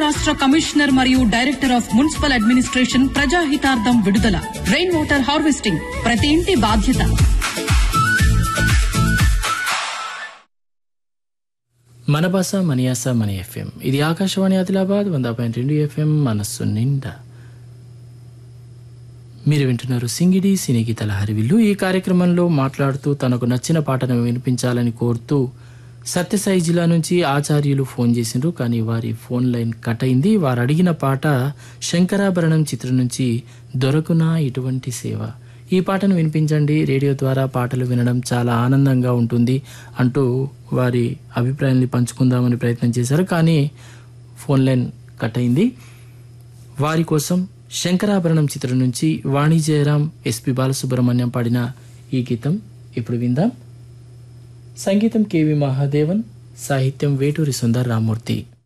రాష్ట్ర కమిషనర్ మరియు director of municipal administration ప్రజాహితార్థం విడుదల రెయిన్ వాటర్ హార్వెస్టింగ్ ప్రతి ఇంటి బాధ్యత మన భాష మన యాస మన ఎఫ్ఎం ఇది ఆకాశవాణి ఆదిలాబాద్ వంద పాయింట్ రెండు ఎఫ్ఎం మనస్సు నిండా మీరు వింటున్నారు సింగిడి సినీ గీతల హరివిల్లు ఈ కార్యక్రమంలో మాట్లాడుతూ తనకు నచ్చిన పాటను వినిపించాలని కోరుతూ సత్యసాయి జిల్లా నుంచి ఆచార్యులు ఫోన్ చేసిండ్రు కానీ వారి ఫోన్ లైన్ కట్ అయింది వారు అడిగిన పాట శంకరాభరణం చిత్రం నుంచి దొరకునా ఇటువంటి సేవ ఈ పాటను వినిపించండి రేడియో ద్వారా పాటలు వినడం చాలా ఆనందంగా ఉంటుంది అంటూ వారి అభిప్రాయాన్ని పంచుకుందామని ప్రయత్నం చేశారు కానీ ఫోన్ లైన్ కట్ అయింది వారి కోసం శంకరాభరణం చిత్రం నుంచి వాణి జయరాం ఎస్పి బాలసుబ్రహ్మణ్యం పాడిన ఈ గీతం ఇప్పుడు విందాం సంగీతం కెవి మహాదేవన్ సాహిత్యం వేటూరి సుందర్ రామూర్తి